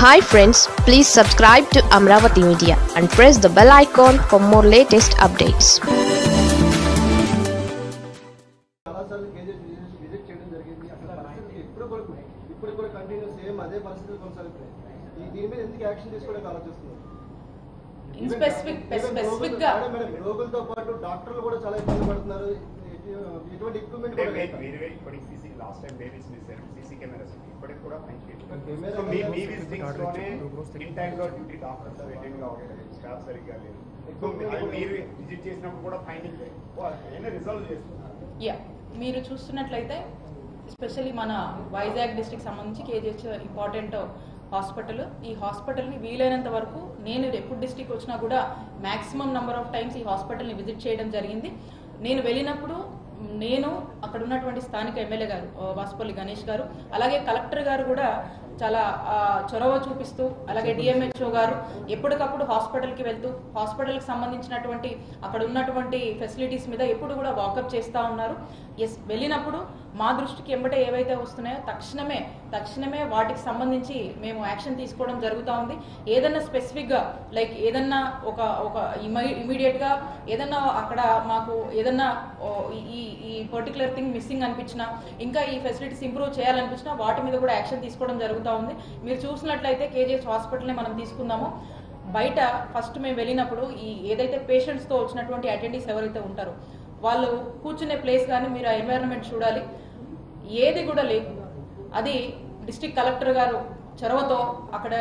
Hi friends please subscribe to Amaravati media and press the bell icon for more latest updates చాలాసార్లు కేజెస్ visit visit చేయడం జరిగింది అక్కడ పరిస్థితి ఎప్పుడు కూడా ఇప్పుడు కూడా కంటిన్యూ సేమ్ అదే పరిస్థితులు కొనసాగుతున్నాయి ఈ దీని మీద ఎందుకు యాక్షన్ తీసుకోవడానికి ఆలోచిస్తున్నారు ఇన్ స్పెసిఫిక్ Even స్పెసిఫిక్ రోగులు- గా మేడం, మేడం, రోగులతో పాటు డాక్టర్లు కూడా చాలా ఇబ్బంది పడుతున్నారు ఎటు- ఎటువంటి ఎక్విప్మెంట్ అంటే కూడా వే- లేక. వేరే ఇప్పటికి సీసీ లాస్ట్ టైం బేబీస్ మిస్సారు సీసీ కెమెరాస్ ఇప్పటికి కూడా పనిచేయట్లేదు కెమెరా సో మీ మీ కెమెరా విజిటింగ్స్ లోనే ఇన్ టైమ్ లో డ్యూటీ డాక్టర్స్ అటెండ్ కావట్లేదు స్టాఫ్ సరిగ్గా లేదు సో అది మీరు విజిట్ చేసినప్పుడు కూడా ఫైండింగ్ ఏమైనా రిజల్వ్ చేస్తున్నారు యా మీరు చూస్తున్నట్లయితే ఎస్పెషల్లీ మన వైజాగ్ డిస్ట్రిక్ట్ సంబంధించి కేజీహెచ్ ఇంపార్టెంట్ హాస్పిటల్ ఈ హాస్పిటల్ని వీలైనంత వరకు నేను ఎప్పుడు డిస్ట్రిక్ట్ వచ్చినా కూడా మాక్సిమం నెంబర్ ఆఫ్ టైమ్స్ ఈ హాస్పిటల్ని విజిట్ చేయడం జరిగింది నేను వెళ్ళినప్పుడు నేను అక్కడ ఉన్నటువంటి స్థానిక ఎమ్మెల్యే గారు ఆ, వాసుపల్లి గణేష్ గారు అలాగే కలెక్టర్ గారు కూడా చాలా ఆ, చొరవ చూపిస్తూ అలాగే డిఎంహెచ్ఓ గారు ఎప్పటికప్పుడు హాస్పిటల్కి వెళ్తూ హాస్పిటల్కి సంబంధించినటువంటి అక్కడ ఉన్నటువంటి ఫెసిలిటీస్ మీద ఎప్పుడు కూడా వాకప్ చేస్తూ ఉన్నారు ఎస్ వెళ్ళినప్పుడు మా దృష్టికి ఎంబటే ఏవైతే వస్తున్నాయో తక్షణమే తక్షణమే వాటికి సంబంధించి మేము యాక్షన్ తీసుకోవడం జరుగుతూ ఉంది ఏదన్నా స్పెసిఫిక్గా లైక్ ఏదన్నా ఒక ఒక ఇమీడియట్గా ఏదన్నా అక్కడ మాకు ఏదన్నా ఓ, ఈ- ఈ ఈ పర్టికులర్ థింగ్ మిస్సింగ్ అనిపించినా ఇంకా ఈ ఫెసిలిటీస్ ఇంప్రూవ్ చేయాలనిపించినా వాటి మీద కూడా యాక్షన్ తీసుకోవడం జరుగుతూ ఉంది మీరు చూసినట్లయితే కేజీహెచ్ హాస్పిటల్ని మనం తీసుకుందాము బయట ఫస్ట్ మేము వెళ్ళినప్పుడు ఈ ఏదైతే పేషెంట్స్తో వచ్చినటువంటి అటెండీస్ ఎవరైతే ఉంటారో వాళ్ళు కూర్చునే ప్లేస్ కానీ మీరు ఆ ఎన్వైరన్మెంట్ చూడాలి ఏది కూడా లేదు అది డిస్ట్రిక్ట్ కలెక్టర్ గారు చొరవతో అక్కడ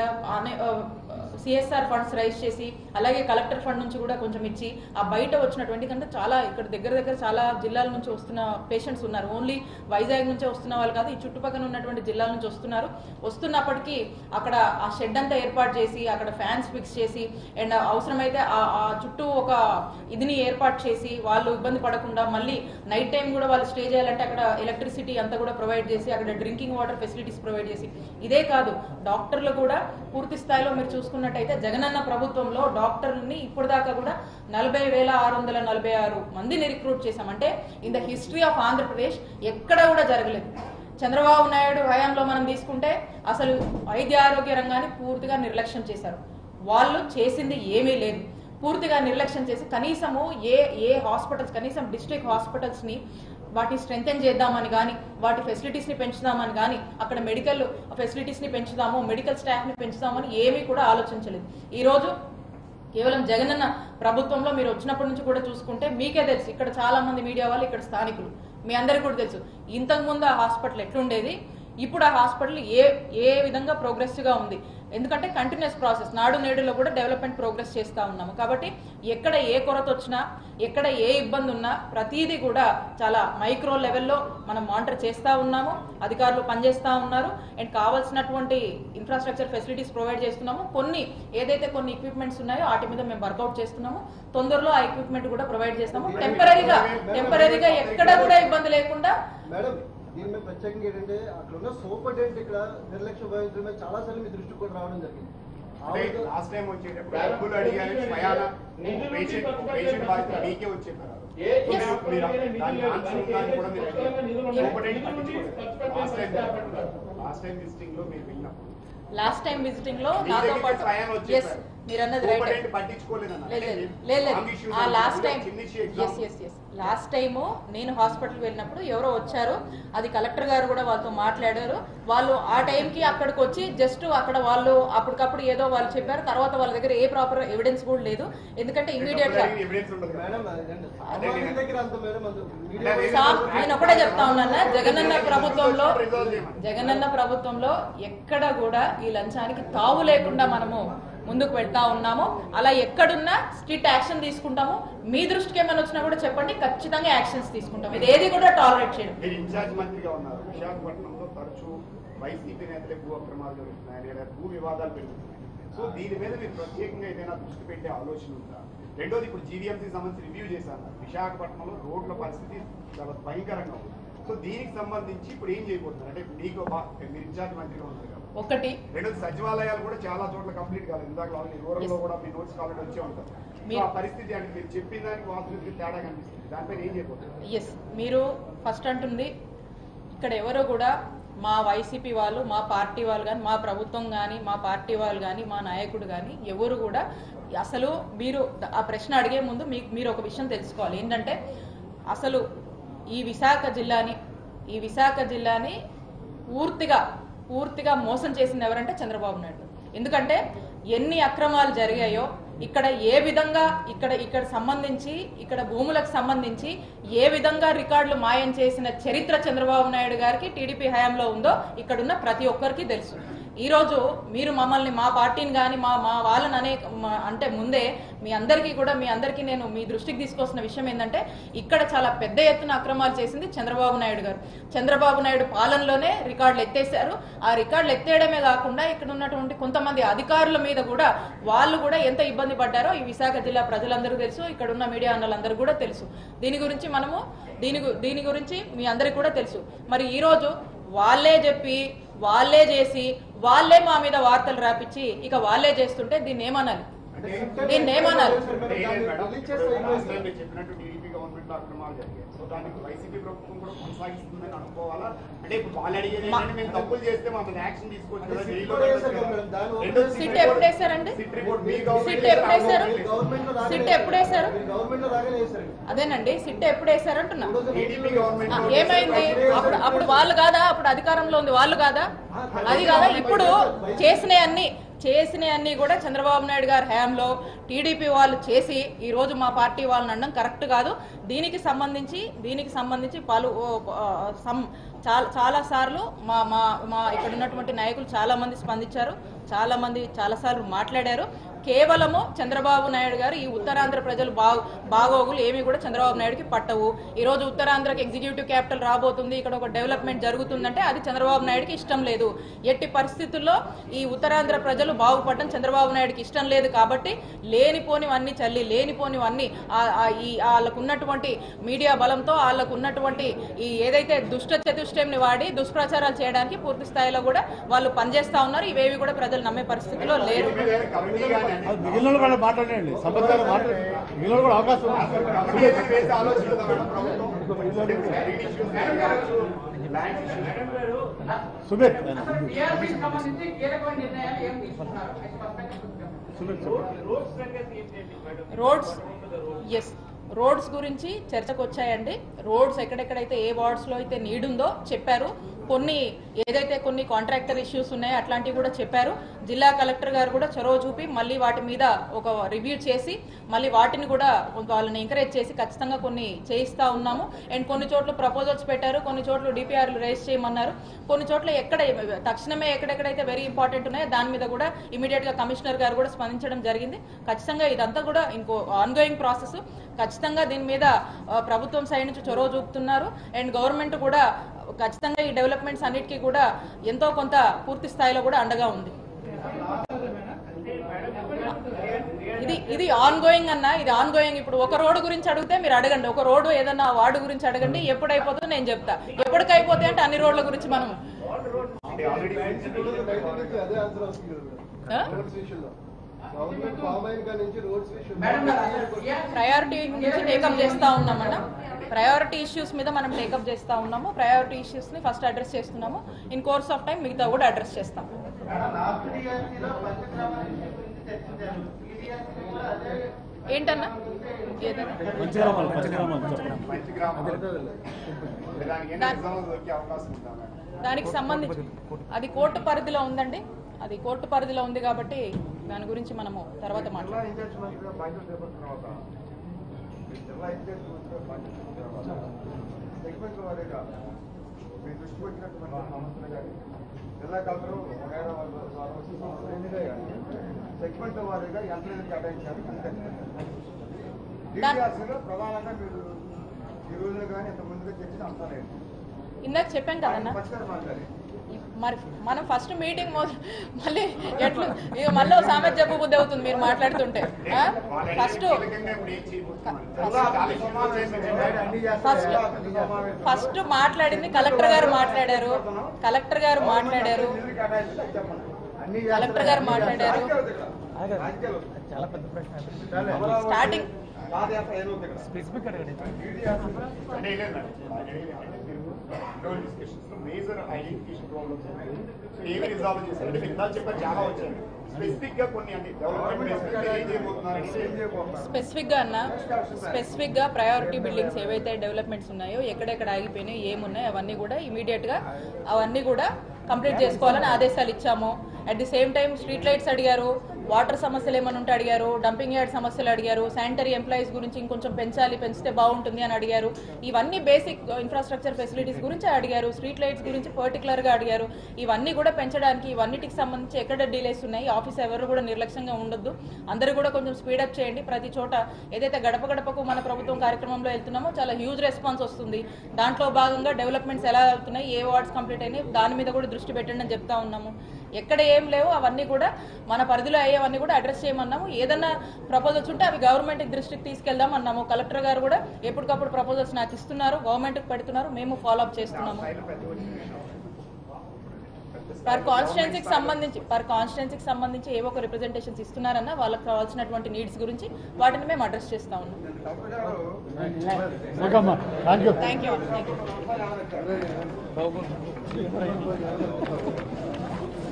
సిఎస్ఆర్ ఫండ్స్ రైజ్ చేసి అలాగే కలెక్టర్ ఫండ్ నుంచి కూడా కొంచెం ఇచ్చి ఆ బయట వచ్చినటువంటి కంటే చాలా ఇక్కడ దగ్గర దగ్గర చాలా జిల్లాల నుంచి వస్తున్న పేషెంట్స్ ఉన్నారు ఓన్లీ వైజాగ్ నుంచే వస్తున్న వాళ్ళు కాదు ఈ చుట్టుపక్కల ఉన్నటువంటి జిల్లాల నుంచి వస్తున్నారు వస్తున్నప్పటికీ అక్కడ ఆ షెడ్ అంతా ఏర్పాటు చేసి అక్కడ ఫ్యాన్స్ ఫిక్స్ చేసి అండ్ అవసరమైతే ఆ ఆ చుట్టూ ఒక ఇదిని ఏర్పాటు చేసి వాళ్ళు ఇబ్బంది పడకుండా మళ్ళీ నైట్ టైం కూడా వాళ్ళు స్టే చేయాలంటే అక్కడ ఎలక్ట్రిసిటీ అంతా కూడా ప్రొవైడ్ చేసి అక్కడ డ్రింకింగ్ వాటర్ ఫెసిలిటీస్ ప్రొవైడ్ చేసి ఇదే కాదు డాక్టర్లు కూడా పూర్తి స్థాయిలో మీరు చూసుకున్నట్టయితే జగనన్న ప్రభుత్వంలో డాక్టర్ని ఇప్పటిదాకా కూడా నలభై వేల ఆరు వందల నలభై ఆరు మందిని రిక్రూట్ చేశామంటే in the history of Andhra Pradesh ఎక్కడ కూడా జరగలేదు చంద్రబాబు నాయుడు హయాంలో మనం తీసుకుంటే అసలు వైద్య ఆరోగ్య రంగాన్ని పూర్తిగా నిర్లక్ష్యం చేశారు వాళ్ళు చేసింది ఏమీ లేదు పూర్తిగా నిర్లక్ష్యం చేసి కనీసము ఏ ఏ హాస్పిటల్స్ కనీసం డిస్ట్రిక్ట్ హాస్పిటల్స్ని వాటిని స్ట్రెంగ్తెన్ చేద్దామని కానీ వాటి ఫెసిలిటీస్ని పెంచుదామని కానీ అక్కడ మెడికల్ ఫెసిలిటీస్ని పెంచుదాము మెడికల్ స్టాఫ్ని పెంచుదామని ఏమీ కూడా ఆలోచించలేదు ఈరోజు కేవలం జగనన్న ప్రభుత్వంలో మీరు వచ్చినప్పటి నుంచి కూడా చూసుకుంటే మీకే తెలుసు ఇక్కడ చాలా మంది మీడియా వాళ్ళు ఇక్కడ స్థానికులు మీ అందరికీ కూడా తెలుసు ఇంతకు ముందు ఆ హాస్పిటల్ ఎట్లుండేది ఇప్పుడు ఆ హాస్పిటల్ ఏ ఏ విధంగా progressive గా ఉంది ఎందుకంటే కంటిన్యూస్ ప్రాసెస్ నాడు నేడులో కూడా డెవలప్మెంట్ ప్రోగ్రెస్ చేస్తూ ఉన్నాము కాబట్టి ఎక్కడ ఏ కొరత వచ్చినా ఎక్కడ ఏ ఇబ్బంది ఉన్నా ప్రతిదీ కూడా చాలా మైక్రో లెవెల్లో మనం మానిటర్ చేస్తూ ఉన్నాము అధికారులు పనిచేస్తూ ఉన్నారు అండ్ కావాల్సినటువంటి ఇన్ఫ్రాస్ట్రక్చర్ ఫెసిలిటీస్ ప్రొవైడ్ చేస్తున్నాము కొన్ని ఏదైతే కొన్ని ఎక్విప్మెంట్స్ ఉన్నాయో వాటి మీద మేము వర్కౌట్ చేస్తున్నాము తొందరలో ఆ ఎక్విప్మెంట్ కూడా ప్రొవైడ్ చేస్తాము టెంపరీగా టెంపరీగా ఎక్కడ కూడా ఇబ్బంది లేకుండా మేడం దీని మీద ప్రత్యేకంగా ఏంటంటే అక్కడ ఉన్న సూపరింటెండెంట్ ఇక్కడ నిర్లక్ష్యం వహించడం మీద చాలా సార్లు మీ దృష్టికి కూడా రావడం జరిగింది అంటే ఆవిడ- లాస్ట్ టైం వచ్చేటప్పుడు డబ్బులు అడిగారు స్వయాన పేషెంట్ పేషెంట్ బాధ్యత మీకే వచ్చేసారు దాని ఆన్సర్ ఉందని కూడా మీరు సూపరింటెండెంట్ పట్టించుకోలేదు last time last time visiting లో మీరు వెళ్ళినప్పుడు లాస్ట్ టైం విజిటింగ్ లో మీ నాతో దగ్గరికి పాటు స్వయాన ఎస్ వచ్చేసారు. మీరు అన్నది రైట్ సూపరింటెండెంట్ పట్టించుకోలేదన్న లేదు అంటే లేదు లేదు లేదు. wrong issues ఆ అంటే లాస్ట్ కూడా టైం చిన్న issue as example. Yes yes last time నేను హాస్పిటల్ వెళ్ళినప్పుడు ఎవరో వచ్చారు అది కలెక్టర్ గారు కూడా వాళ్ళతో మాట్లాడారు వాళ్ళు ఆ టైంకి అక్కడికి వచ్చి జస్ట్ అక్కడ వాళ్ళు అప్పటికప్పుడు ఏదో వాళ్ళు చెప్పారు తర్వాత వాళ్ళ దగ్గర ఏ ప్రాపర్ ఎవిడెన్స్ కూడా లేదు ఎందుకంటే ఇమీడియట్ గా ఎవిడెన్స్ ఉండదు కదా. మేడం అదేంటి? సామాన్యుల దగ్గర అంత మేడం అంత మీడియా అంటే సా- నేను ఒకటే చెప్తా ఉన్నాను జగనన్న ప్రభుత్వంలో రిజాల్వ్ చేయమని. జగనన్న ప్రభుత్వంలో ఎక్కడ కూడా ఈ లంచానికి తావు లేకుండా మనము ముందుకు వెళ్తా ఉన్నాము అలా ఎక్కడున్నా స్ట్రిక్ట్ యాక్షన్ తీసుకుంటాము మీ దృష్టికి ఏమైనా వచ్చినా కూడా చెప్పండి ఖచ్చితంగా యాక్షన్స్ తీసుకుంటాం ఇది ఏది కూడా టాలరేట్ చేయడం మీరు ఇన్ఛార్జ్ మంత్రిగా ఉన్నారు విశాఖపట్నంలో తరచూ వైసీపీ నేతలే భూ అక్రమాలు జరుగుతున్నాయి లేదా భూ వివాదాలు పెరుగుతున్నాయి సో దీని మీద మీరు ప్రత్యేకంగా ఏదైనా దృష్టి పెట్టే ఆలోచన ఉందా రెండోది ఇప్పుడు జీవీఎంసీ సంబంధించి రివ్యూ చేశారు విశాఖపట్నంలో రోడ్ల పరిస్థితి చాలా భయంకరంగా ఉంది సో దీనికి సంబంధించి ఇప్పుడు ఏం చేయబోతున్నారు అంటే మీకు బా- మీరు ఇన్ఛార్జ్ మంత్రిగా ఉన్నారు కాబట్టి ఒకటి రెండోది సచివాలయాలు కూడా చాలా చోట్ల కంప్లీట్ కాలేదు ఇందాక ఆల్రెడీ రూరల్ లో Yes. కూడా మీ నోట్స్ కాలేజ్ వచ్చే ఉంటారు సో మీ- ఆ పరిస్థితి అంటే మీరు చెప్పిన దానికి వాస్తవిక తేడా కనిపిస్తుంది దానిపైన ఏం చేయబోతున్నారు ఎస్ మీరు ఫస్ట్ అంటుంది ఇక్కడ ఎవరు కూడా మా వైసీపీ వాళ్ళు మా పార్టీ వాళ్ళు కానీ మా ప్రభుత్వం కానీ మా పార్టీ వాళ్ళు కానీ మా నాయకుడు కానీ ఎవరు కూడా అసలు మీరు ఆ ప్రశ్న అడిగే ముందు మీకు మీరు ఒక విషయం తెలుసుకోవాలి ఏంటంటే అసలు ఈ విశాఖ జిల్లాని ఈ విశాఖ జిల్లాని పూర్తిగా పూర్తిగా మోసం చేసింది ఎవరంటే చంద్రబాబు నాయుడు ఎందుకంటే ఎన్ని అక్రమాలు జరిగాయో ఇక్కడ ఏ విధంగా ఇక్కడ ఇక్కడ సంబంధించి ఇక్కడ భూములకు సంబంధించి ఏ విధంగా రికార్డులు మాయం చేసిన చరిత్ర చంద్రబాబు నాయుడు గారికి టీడీపీ హయాంలో ఉందో ఇక్కడున్న ప్రతి ఒక్కరికి తెలుసు ఈ రోజు మీరు మమ్మల్ని మా పార్టీని కానీ మా మా వాళ్ళని అనే మా- అంటే ముందే మీ అందరికీ కూడా మీ అందరికీ నేను మీ దృష్టికి తీసుకొస్తున్న విషయం ఏంటంటే ఇక్కడ చాలా పెద్ద ఎత్తున అక్రమాలు చేసింది చంద్రబాబు నాయుడు గారు చంద్రబాబు నాయుడు పాలనలోనే రికార్డులు ఎత్తేసారు ఆ రికార్డులు ఎత్తేయడమే కాకుండా ఇక్కడ ఉన్నటువంటి కొంతమంది అధికారుల మీద కూడా వాళ్ళు కూడా ఎంత ఇబ్బంది పడ్డారో ఈ విశాఖ జిల్లా ప్రజలందరూ తెలుసు ఇక్కడ ఉన్న మీడియా అన్నలందరూ కూడా తెలుసు దీని గురించి మనము దీని గు- దీని గురించి మీ అందరికి కూడా తెలుసు మరి ఈ రోజు వాళ్ళే చెప్పి వాళ్ళే చేసి వాళ్ళే మా మీద వార్తలు రాపిచ్చి ఇక వాళ్ళే చేస్తుంటే దీన్ని ఏమనాలి దీన్ని ఏమనాలి అంటే ఏం లేదు మేడం, ఇప్పుడు లాస్ట్ టైం మీరు చెప్పినట్టు టీడీపీ గవర్నమెంట్ లో అక్రమాలు జరిగాయి సో దానికి వైసీపీ ప్రభుత్వం కూడా కొనసాగిస్తుందని అనుకోవాలా అంటే ఇప్పుడు వాళ్ళు అడిగేది ఏంటంటే మేము తప్పులు చేస్తే మా మీద యాక్షన్ తీసుకోవచ్చు కదా అంటే జైల్లో సిట్ కూడా వేశారు పెట్టొచ్చు కదా కదా. మేడం, దాని రెండో వల్ల సిట్ ఎప్పుడు వేశారండి? సిట్ రిపోర్ట్ మీ సిట్ గవర్నమెంట్ ఎప్పుడు వేశారు? మీరు గవర్నమెంట్ లో రాగానే సిట్ ఎప్పుడు వేశారు? మీరు గవర్నమెంట్ లో రాగానే వేశారు అదేనండి సిట్ ఎప్పుడు వేశారంటున్నా టీడీపీ గవర్నమెంట్ ఆ, లో ఏమైంది అప్పుడు అప్పుడు వాళ్ళు కాదా అప్పుడు అధికారంలో ఉంది వాళ్ళు కాదా అది కాదా ఇప్పుడు చేసినవి అన్ని చేసినవి అన్ని కూడా చంద్రబాబు నాయుడు గారి హయాంలో టీడీపీ వాళ్ళు చేసి ఈ రోజు మా పార్టీ వాళ్ళని అనడం కరెక్ట్ కాదు దీనికి సంబంధించి దీనికి సంబంధించి పలు ఓ, ఆ, సం- చాలా చాలా సార్లు మా మా మా ఇక్కడ ఉన్నటువంటి నాయకులు చాలా మంది స్పందించారు చాలా మంది చాలా సార్లు మాట్లాడారు కేవలము చంద్రబాబు నాయుడు గారు ఈ ఉత్తరాంధ్ర ప్రజలు బాగు బాగోగులు ఏమీ కూడా చంద్రబాబు నాయుడుకి పట్టవు ఈ రోజు ఉత్తరాంధ్రకి ఎగ్జిక్యూటివ్ క్యాపిటల్ రాబోతుంది ఇక్కడ ఒక డెవలప్మెంట్ జరుగుతుందంటే అది చంద్రబాబు నాయుడుకి ఇష్టం లేదు ఎట్టి పరిస్థితుల్లో ఈ ఉత్తరాంధ్ర ప్రజలు బాగుపడడం చంద్రబాబు నాయుడుకి ఇష్టం లేదు కాబట్టి లేనిపోనివన్నీ చల్లి లేనిపోనివన్నీ ఆ- ఆ ఈ వాళ్ళకు ఉన్నటువంటి మీడియా బలంతో వాళ్ళకు ఉన్నటువంటి ఈ ఏదైతే దుష్ట చతుష్టయంని వాడి దుష్ప్రచారాలు చేయడానికి పూర్తి స్థాయిలో కూడా వాళ్ళు పనిచేస్తా ఉన్నారు ఇవేవి కూడా ప్రజలు నమ్మే పరిస్థితిలో లేరు టీడీపీ గారి కమిటీ కానీ అది మిగిలిన వాళ్ళు కూడా మాట్లాడండి సంపత్ గారు మాట్లాడండి మిగిలిన వాళ్ళు కూడా అవకాశం ఉంది. కమిటీ ఏమైనా వేసే ఆలోచన ఉందా మేడం ప్రభుత్వం గ్రీన్ ఇష్యూస్ కానీ కావచ్చు ల్యాండ్ ఇష్యూస్ సుమిత్ టీఆర్పీకి సంబంధించి కీలకమైన నిర్ణయాలు ఏం తీసుకున్నారు అది స్పష్టంగా చెప్తారు. సుమిత్ చెప్పండి. రోడ్స్ ఎస్ రోడ్స్ గురించి చర్చకు వచ్చాయండి రోడ్స్ ఎక్కడెక్కడైతే ఏ వార్డ్స్ లో అయితే నీడ్ ఉందో చెప్పారు కొన్ని ఏదైతే కొన్ని కాంట్రాక్టర్ ఇష్యూస్ ఉన్నాయో అట్లాంటివి కూడా చెప్పారు జిల్లా కలెక్టర్ గారు కూడా చొరవ చూపి మళ్ళీ వాటి మీద ఒక రివ్యూ చేసి మళ్ళీ వాటిని కూడా వాళ్ళని ఎంకరేజ్ చేసి ఖచ్చితంగా కొన్ని చేయిస్తా ఉన్నాము అండ్ కొన్ని చోట్ల ప్రపోజల్స్ పెట్టారు కొన్ని చోట్ల డిపిఆర్లు రేస్ చేయమన్నారు కొన్ని చోట్ల ఎక్కడ తక్షణమే ఎక్కడెక్కడైతే వెరీ ఇంపార్టెంట్ ఉన్నాయో దాని మీద కూడా ఇమీడియట్ గా కమిషనర్ గారు కూడా స్పందించడం జరిగింది ఖచ్చితంగా ఇదంతా కూడా ఇంకో ఆన్గోయింగ్ ప్రాసెస్ ఖచ్చితంగా దీని మీద ఆ, ప్రభుత్వం సైడ్ నుంచి చొరవ చూపుతున్నారు అండ్ గవర్నమెంట్ కూడా ఖచ్చితంగా ఈ డెవలప్మెంట్స్ అన్నిటికీ కూడా ఎంతో కొంత పూర్తి స్థాయిలో కూడా అండగా ఉంది ఇది ఇది ఆన్ గోయింగ్ అన్న ఇది ఆన్ గోయింగ్ ఇప్పుడు ఒక రోడ్డు గురించి అడిగితే మీరు అడగండి ఒక రోడ్డు ఏదన్నా వార్డు గురించి అడగండి ఎప్పుడు అయిపోతుందో నేను చెప్తా ఎప్పటికి అయిపోతే అంటే అన్ని రోడ్ల గురించి మనం అంటే ఆల్రెడీ బయట నుంచి అదే ఆన్సర్ వస్తుంది కదా ఆ? మేడం. రోడ్స్ విషయంలో గవర్నమెంట్ ఫామ్ అయిన కాడి నుంచి రోడ్స్ మేడం గారు, విషయంలో ప్రయారిటీ నుంచి టేకప్ చేస్తా ఉన్నాం మనం ప్రయారిటీ ఇష్యూస్ మీద మనం టేకప్ చేస్తా ఉన్నాము ప్రయారిటీ ఇష్యూస్ ని ఫస్ట్ అడ్రస్ చేస్తున్నాము ఇన్ కోర్స్ ఆఫ్ టైం మిగతా కూడా అడ్రస్ చేస్తాం ఏంటన్నా ఏదన్నా పంచగ్రామాలు పంచగ్రామాలు చెప్పండి మంచి గ్రామాలు దానికి ఏమైనా ఎగ్జామ్స్ దొరికే అవకాశం ఉందా మేడం దానికి సంబంధించి అది కోర్టు పరిధిలో ఉందండి అది కోర్టు పరిధిలో ఉంది కాబట్టి దాని గురించి మనము తర్వాత జిల్లా మాట్లాడదాం ఇన్ఛార్జ్ మంత్రిగా బాధ్యత చేపట్టిన తర్వాత మీ జిల్లా ఇన్ఛార్జ్ మంత్రిగా బాధ్యత చేపట్టిన తర్వాత సెగ్మెంట్ వారీగా మీ దృష్టికి వచ్చినటువంటి సమస్యలు కానీ జిల్లా కలెక్టర్ వగైరా వాళ్ళ ద్వారా వచ్చిన సమస్యలు ఎన్నిగా కానీ సెగ్మెంట్ వారీగా ఎంత నిధులు కేటాయించాలి డిపిఆర్సీలో ప్రధానంగా మీరు ఈ రోజున కానీ ఇంత ముందుగా చర్చ అంతలేదు ఇందాక చెప్పాం కదన్నా పరిష్కారం మాట్లాడి మరి మనం ఫస్ట్ మీటింగ్ మళ్ళీ ఎట్లు ఇక మళ్ళీ ఓ సామెత చెప్పు బుద్ధి అవుతుంది మీరు మాట్లాడుతుంటే ఫస్ట్ కీలకంగా ఇప్పుడు ఏం చేయబోతున్నారు జిల్లా కాలుష్యం అన్ని చేస్తారు. ఫస్ట్ ఫస్ట్ మాట్లాడింది కలెక్టర్ గారు మాట్లాడారు కలెక్టర్ గారు మాట్లాడారు నిధులు కేటాయించాలి అది చెప్పండి. అన్ని కలెక్టర్ గారు మాట్లాడారు. చాలా పెద్ద ప్రశ్న స్టార్టింగ్ పాదయాత్ర ఏదో ఇక్కడ స్పెసిఫిక్ అడగండి DDRC అంటే లేదు మేడం. ఆల్రెడీ అంటే మీరు ఇంటర్వల్ డిస్కషన్స్ లో మేజర్ ఐడెంటిఫికేషన్ ప్రాబ్లమ్స్ సో ఏమి రిజాల్వ్ చేశారు అంటే మీరు ఇందాక చెప్పారు చాలా వచ్చాయి స్పెసిఫిక్ గా కొన్ని అంటే డెవలప్మెంట్ బేస్ మీద ఏం చేయబోతున్నారు ఏం చేయబోతున్నారు స్పెసిఫిక్గా అన్న స్పెసిఫిక్గా ప్రయారిటీ బిల్డింగ్స్ ఏవైతే డెవలప్మెంట్స్ ఉన్నాయో ఎక్కడెక్కడ ఆగిపోయినాయి ఏమున్నాయి అవన్నీ కూడా ఇమీడియట్గా అవన్నీ కూడా కంప్లీట్ చేసుకోవాలని ఆదేశాలు ఇచ్చాము at the same time street lights అడిగారు వాటర్ సమస్యలు ఏమైనా ఉంటే అడిగారు డంపింగ్ యార్డ్ సమస్యలు అడిగారు శానిటరీ ఎంప్లాయీస్ గురించి ఇంకొంచెం పెంచాలి పెంచితే బాగుంటుంది అని అడిగారు ఇవన్నీ బేసిక్ ఇన్ఫ్రాస్ట్రక్చర్ ఫెసిలిటీస్ గురించి అడిగారు స్ట్రీట్ లైట్స్ గురించి పర్టికులర్గా అడిగారు ఇవన్నీ కూడా పెంచడానికి ఇవన్నిటికి సంబంధించి ఎక్కడ డిలేస్ ఉన్నాయి ఆఫీస్ ఎవరు కూడా నిర్లక్ష్యంగా ఉండొద్దు అందరూ కూడా కొంచెం స్పీడప్ చేయండి ప్రతి చోట ఏదైతే గడప గడపకు మన ప్రభుత్వం కార్యక్రమంలో వెళ్తున్నామో చాలా హ్యూజ్ రెస్పాన్స్ వస్తుంది దాంట్లో భాగంగా డెవలప్మెంట్స్ ఎలా అవుతున్నాయి ఏ వార్డ్స్ కంప్లీట్ అయినాయి దాని మీద కూడా దృష్టి పెట్టండి అని చెప్తా ఉన్నాము ఎక్కడ ఏం లేవు అవన్నీ కూడా మన పరిధిలో అయ్యేవన్నీ కూడా అడ్రస్ చేయమన్నాము ఏదన్నా ప్రపోజల్స్ ఉంటే అవి గవర్నమెంట్ దృష్టికి తీసుకెళ్దాం అన్నాము కలెక్టర్ గారు కూడా ఎప్పటికప్పుడు ప్రపోజల్స్ నాకు ఇస్తున్నారు గవర్నమెంట్కి పెడుతున్నారు మేము ఫాలో అప్ చేస్తున్నాము పర్ కాన్స్టిట్యున్సీకి సంబంధించి పర్ కాన్స్టిట్యున్సీకి సంబంధించి ఏవో ఒక రిప్రజెంటేషన్స్ ఇస్తున్నారన్న వాళ్ళకి కావాల్సినటువంటి నీడ్స్ గురించి వాటిని మేము అడ్రస్ చేస్తా ఉన్నాం డాక్టర్ గారు ఓకే అమ్మా thank you thank you thank you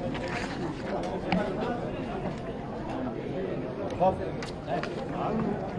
okay